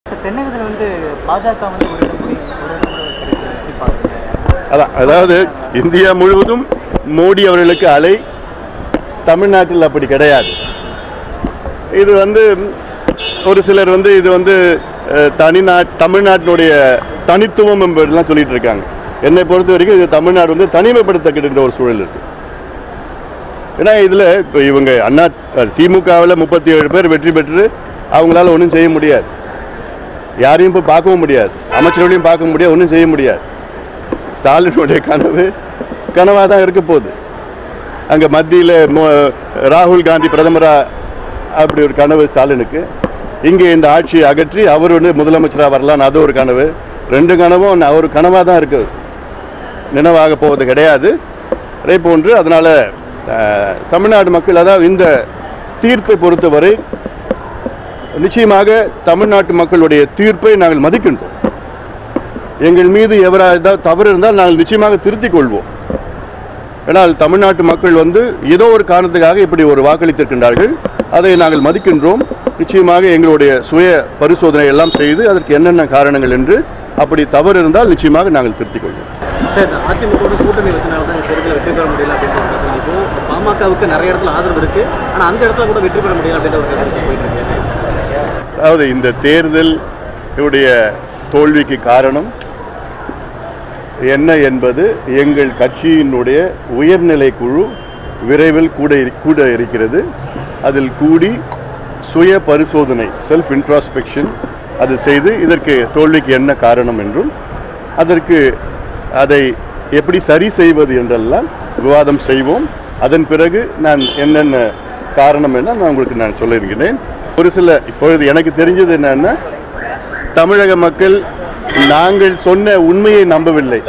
தென்னகத்தில் வந்து பாஜக வந்து ஒரு இடம் போய் ஒரு இடம் கூட கிடைக்கல எப்படி பார்க்குறீங்க அதான் அதாவது இந்தியா முழுவதும் மோடி அவர்களுக்கு அலை தமிழ்நாட்டில் அப்படி கிடையாது இது வந்து ஒரு சிலர் வந்து இது வந்து அஹ், தனிநாட் தமிழ்நாட்டினுடைய தனித்துவம் என்பதெல்லாம் சொல்லிட்டு இருக்காங்க என்னை பொறுத்த வரைக்கும் இது தமிழ்நாடு வந்து தனிமைப்படுத்தக்கின்ற ஒரு சூழல் இருக்கு ஏன்னா இதில் இப்போ இவங்க அண்ணா திமுகவில் முப்பத்தி ஏழு பேர் வெற்றி பெற்று அவங்களால ஒன்றும் செய்ய முடியாது யாரையும் போய் பார்க்கவும் முடியாது அமைச்சர்களையும் பார்க்க முடியாது ஒன்றும் செய்ய முடியாது ஸ்டாலினுடைய கனவு கனவாக தான் இருக்க போகுது அங்கே மத்தியில் ராகுல் காந்தி பிரதமராக அப்படி ஒரு கனவு ஸ்டாலினுக்கு இங்கே இந்த ஆட்சியை அகற்றி அவர் வந்து முதலமைச்சராக வரலான்னு அது ஒரு கனவு ரெண்டு கனவும் ஒரு கனவாக தான் இருக்குது நினைவாக போவது கிடையாது அதே போன்று அதனால் தமிழ்நாடு மக்கள் அதாவது இந்த தீர்ப்பை பொறுத்தவரை நிச்சயமாக தமிழ்நாட்டு மக்களுடைய தீர்ப்பை நாங்கள் மதிக்கின்றோம் எங்கள் மீது எவராக ஏதாவது தவறு இருந்தால் நாங்கள் நிச்சயமாக திருத்திக் கொள்வோம் ஏன்னால் தமிழ்நாட்டு மக்கள் வந்து ஏதோ ஒரு காரணத்துக்காக இப்படி ஒரு வாக்களித்திருக்கின்றார்கள் அதை நாங்கள் மதிக்கின்றோம் நிச்சயமாக எங்களுடைய சுய பரிசோதனை எல்லாம் செய்து அதற்கு என்னென்ன காரணங்கள் என்று அப்படி தவறு இருந்தால் நிச்சயமாக நாங்கள் திருத்திக் கொள்வோம் சார் அதிமுக கூட்டணி வச்சனால தான் தேர்தலில் வெற்றி பெற முடியல அப்படின்ற இப்போ பாமகவுக்கு நிறைய இடத்துல ஆதரவு இருக்கு ஆனா அந்த இடத்துல கூட வெற்றி பெற முடியல அப்படின்ற ஒரு கருத்து போயிட்டு இருக்கு அதாவது இந்த தேர்தல் உடைய தோல்விக்கு காரணம் என்ன என்பது எங்கள் கட்சியினுடைய உயர்நிலை குழு விரைவில் கூட இரு- கூட இருக்கிறது அதில் கூடி சுய பரிசோதனை செல்ஃப் இன்ட்ராஸ்பெக்ஷன் அது செய்து இதற்கு தோல்விக்கு என்ன காரணம் என்றும் அதற்கு அதை எப்படி சரி செய்வது என்றெல்லாம் விவாதம் செய்வோம் அதன் பிறகு நான் என்னென்ன காரணம் என்ன நான் உங்களுக்கு நான் சொல்லியிருக்கிறேன் ஒரு சில இப்பொழுது எனக்கு தெரிஞ்சது என்னன்னா தமிழக மக்கள் நாங்கள் சொன்ன உண்மையை நம்பவில்லை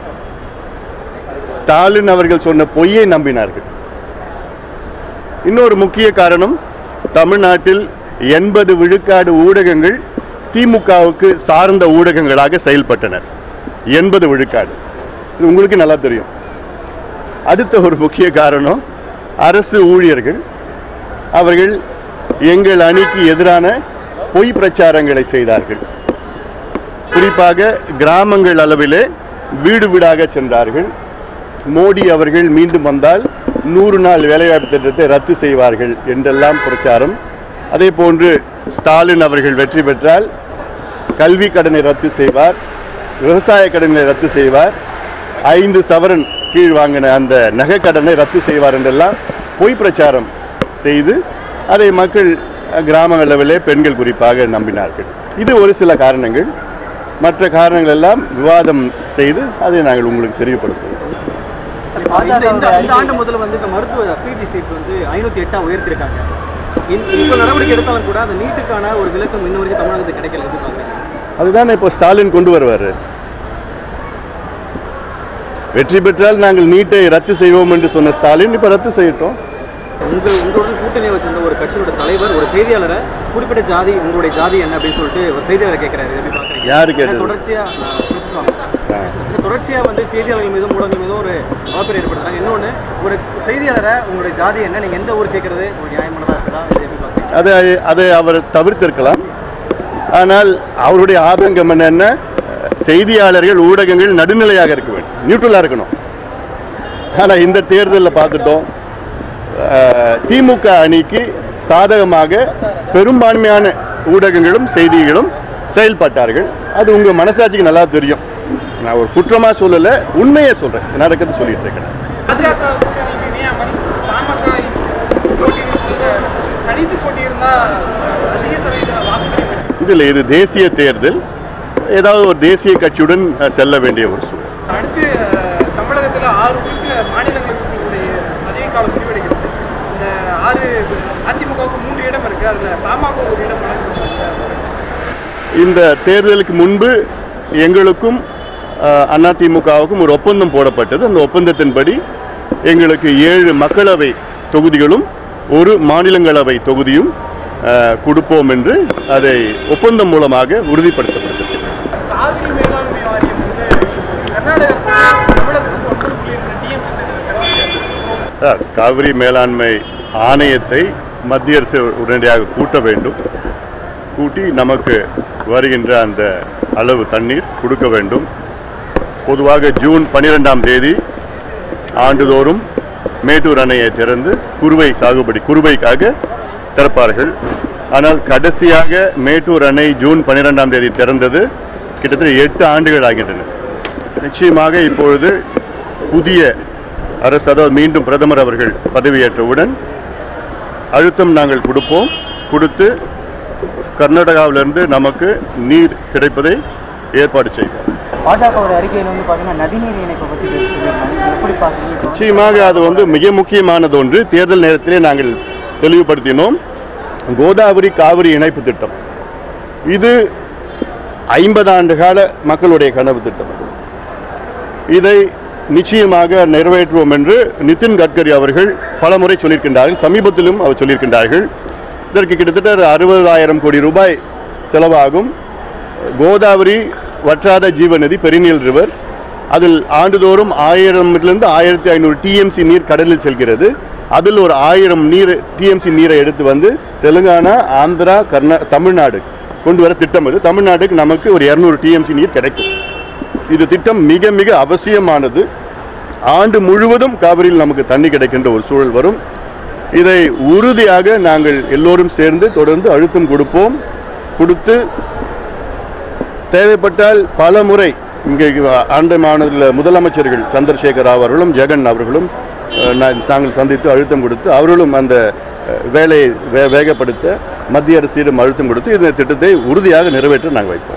ஸ்டாலின் அவர்கள் சொன்ன பொய்யை நம்பினார்கள் இன்னொரு முக்கிய காரணம் தமிழ்நாட்டில் எண்பது விழுக்காடு ஊடகங்கள் திமுகவுக்கு சார்ந்த ஊடகங்களாக செயல்பட்டனர் எண்பது விழுக்காடு இது உங்களுக்கு நல்லா தெரியும் அடுத்த ஒரு முக்கிய காரணம் அரசு ஊழியர்கள் அவர்கள் எங்கள் அணிக்கு எதிரான பொய் பிரச்சாரங்களை செய்தார்கள் குறிப்பாக கிராமங்கள் அளவிலே வீடு வீடாக சென்றார்கள் மோடி அவர்கள் மீண்டும் வந்தால் நூறு நாள் வேலைவாய்ப்பு திட்டத்தை ரத்து செய்வார்கள் என்றெல்லாம் பிரச்சாரம் அதே போன்று ஸ்டாலின் அவர்கள் வெற்றி பெற்றால் கல்வி கடனை ரத்து செய்வார் விவசாய கடனை ரத்து செய்வார் ஐந்து சவரன் கீழ் வாங்கின அந்த நகை கடனை ரத்து செய்வார் என்றெல்லாம் பொய் பிரச்சாரம் செய்து அதை மக்கள் அஹ், கிராம அளவிலே பெண்கள் குறிப்பாக நம்பினார்கள் இது ஒரு சில காரணங்கள் மற்ற காரணங்கள் எல்லாம் விவாதம் செய்து அதை நாங்கள் உங்களுக்கு தெரியப்படுத்துவோம் இந்த இந்த இந்த ஆண்டு முதல்ல வந்து இந்த மருத்துவ பிஜி சீட்ஸ் வந்து ஐநூத்தி எட்டா உயர்த்திருக்காங்க இந்த இப்போ நடவடிக்கை எடுத்தாலும் கூட அந்த நீட்டுக்கான ஒரு விளக்கம் இன்ன வரைக்கும் தமிழகத்துக்கு கிடைக்கல எப்படி பாக்குறீங்க அதுதான் இப்போ ஸ்டாலின் கொண்டு வருவார் வெற்றி பெற்றால் நாங்கள் நீட்டை ரத்து செய்வோம் என்று சொன்ன ஸ்டாலின் இப்போ ரத்து செய்யட்டும் உங்க உங்களுடன் கூட்டணியை வச்சிருந்த ஒரு கட்சியோட தலைவர் ஒரு செய்தியாளரை குறிப்பிட்ட ஜாதி உங்களுடைய ஜாதி என்ன அப்படின்னு சொல்லிட்டு ஒரு செய்தியாளர் கேட்கிறாரு எப்படி பாக்குறீங்க யாரு ஏன்னா கேட்டது? தொடர்ச்சியா ஆஹ், பேசுவாங்க. இந்த தொடர்ச்சியா வந்து செய்தியாளர்கள் மீதும் ஊடகங்கள் மீதும் ஒரு அவப்பேர் ஏற்படுத்துறாங்க இன்னொன்னு ஒரு செய்தியாளரை உங்களுடைய ஜாதி என்ன நீங்க எந்த ஊர் கேட்கறது ஒரு நியாயமானதா இருக்குதா இதை எப்படி பாக்குறீங்க அதை அதை அவர் தவிர்த்திருக்கலாம் ஆனால் அவருடைய ஆதங்கம் என்னென்ன செய்தியாளர்கள் ஊடகங்கள் நடுநிலையாக இருக்க வேண்டும் நியூட்ரலாக இருக்கணும் ஆனால் இந்த தேர்தலில் பார்த்துட்டோம் அஹ், திமுக அணிக்கு சாதகமாக பெரும்பான்மையான ஊடகங்களும் செய்திகளும் செயல்பட்டார்கள் அது உங்கள் மனசாட்சிக்கு நல்லா தெரியும் நான் ஒரு குற்றமாக சொல்லலை உண்மையை சொல்கிறேன் நடக்கிறது சொல்லிட்டு இருக்கேன் பாஜக கூட்டணிக்கு இணையாமல் பாமக போட்டி தனித்து போட்டியிருந்தால் அதிக சதவீத வாக்குகளை பெற்று இதில் இது தேசிய தேர்தல் ஏதாவது ஒரு தேசிய கட்சியுடன் அஹ், செல்ல வேண்டிய ஒரு சூழல் அடுத்து அஹ், தமிழகத்தில் ஆறு உறுப்பினர் மாநிலங்களுடைய பதவிக்காலம் முடிவடைகிறது இந்த ஆறு அதிமுகவுக்கு மூன்று இடம் இருக்கு அதுல பாமக ஒரு இடம் வழங்கப்பட்டிருக்கு இந்த தேர்தலுக்கு முன்பு எங்களுக்கும் அஹ், அதிமுகவுக்கும் ஒரு ஒப்பந்தம் போடப்பட்டது அந்த ஒப்பந்தத்தின்படி எங்களுக்கு ஏழு மக்களவை தொகுதிகளும் ஒரு மாநிலங்களவை தொகுதியும் அஹ், கொடுப்போம் என்று அதை ஒப்பந்தம் மூலமாக உறுதிப்படுத்தப்பட்டிருக்கிறது காவிரி மேலாண்மை வாரியம் வந்து கர்நாடக அரசு தமிழகத்துக்கு ஒன்பது புள்ளி இரண்டு டிஎம் சார், காவிரி மேலாண்மை ஆணையத்தை மத்திய அரசு உடனடியாக கூட்ட வேண்டும் கூட்டி நமக்கு வருகின்ற அந்த அளவு தண்ணீர் கொடுக்க வேண்டும் பொதுவாக ஜூன் பன்னிரெண்டாம் தேதி ஆண்டுதோறும் மேட்டூர் அணையை திறந்து குறுவை சாகுபடி குறுவைக்காக திறப்பார்கள் ஆனால் கடைசியாக மேட்டூர் அணை ஜூன் பன்னிரெண்டாம் தேதி திறந்தது கிட்டத்தட்ட எட்டு ஆண்டுகள் ஆகின்றன நிச்சயமாக இப்பொழுது புதிய அரசு அதாவது மீண்டும் பிரதமர் அவர்கள் பதவியேற்றவுடன் அழுத்தம் நாங்கள் கொடுப்போம் கொடுத்து கர்நாடகாவிலிருந்து நமக்கு நீர் கிடைப்பதை ஏற்பாடு செய்வோம் பாஜகவோட அறிக்கையில் வந்து பார்த்தீங்கன்னா நதிநீர் இணைப்பை பற்றி சொல்லியிருந்தாங்க இதை எப்படி பார்க்குறீங்க நிச்சயமாக அது வந்து மிக முக்கியமானது ஒன்று தேர்தல் நேரத்திலே நாங்கள் தெளிவுபடுத்தினோம் கோதாவரி காவிரி இணைப்பு திட்டம் இது ஐம்பது ஆண்டு கால மக்களுடைய கனவு திட்டம் இதை நிச்சயமாக நிறைவேற்றுவோம் என்று நிதின் கட்கரி அவர்கள் பலமுறை சொல்லியிருக்கின்றார்கள் சமீபத்திலும் அவர் சொல்லியிருக்கின்றார்கள் இதற்கு கிட்டத்தட்ட அறுபதாயிரம் கோடி ரூபாய் செலவாகும் கோதாவரி வற்றாத ஜீவநதி பெரினியல் ரிவர் அதில் ஆண்டுதோறும் ஆயிரம்லேருந்து ஆயிரத்தி ஐநூறு டிஎம்சி நீர் கடலில் செல்கிறது அதில் ஒரு ஆயிரம் நீர் டிஎம்சி நீரை எடுத்து வந்து தெலுங்கானா ஆந்திரா கர்நா தமிழ்நாடு கொண்டு வர திட்டம் இது தமிழ்நாட்டுக்கு நமக்கு ஒரு இரநூறு டிஎம்சி நீர் கிடைக்கும் இது திட்டம் மிக மிக அவசியமானது ஆண்டு முழுவதும் காவிரியில் நமக்கு தண்ணி கிடைக்கின்ற ஒரு சூழல் வரும் இதை உறுதியாக நாங்கள் எல்லோரும் சேர்ந்து தொடர்ந்து அழுத்தம் கொடுப்போம் கொடுத்து தேவைப்பட்டால் பல முறை இங்கே ஆண்டமானதில் முதலமைச்சர்கள் சந்திரசேகர் ராவ் அவர்களும் ஜெகன் அவர்களும் அஹ், நா- நாங்கள் சந்தித்து அழுத்தம் கொடுத்து அவர்களும் அந்த அஹ், வேலையை வே வேகப்படுத்த மத்திய அரசிடம் அழுத்தம் கொடுத்து இந்த திட்டத்தை உறுதியாக நிறைவேற்ற நாங்கள் வைப்போம்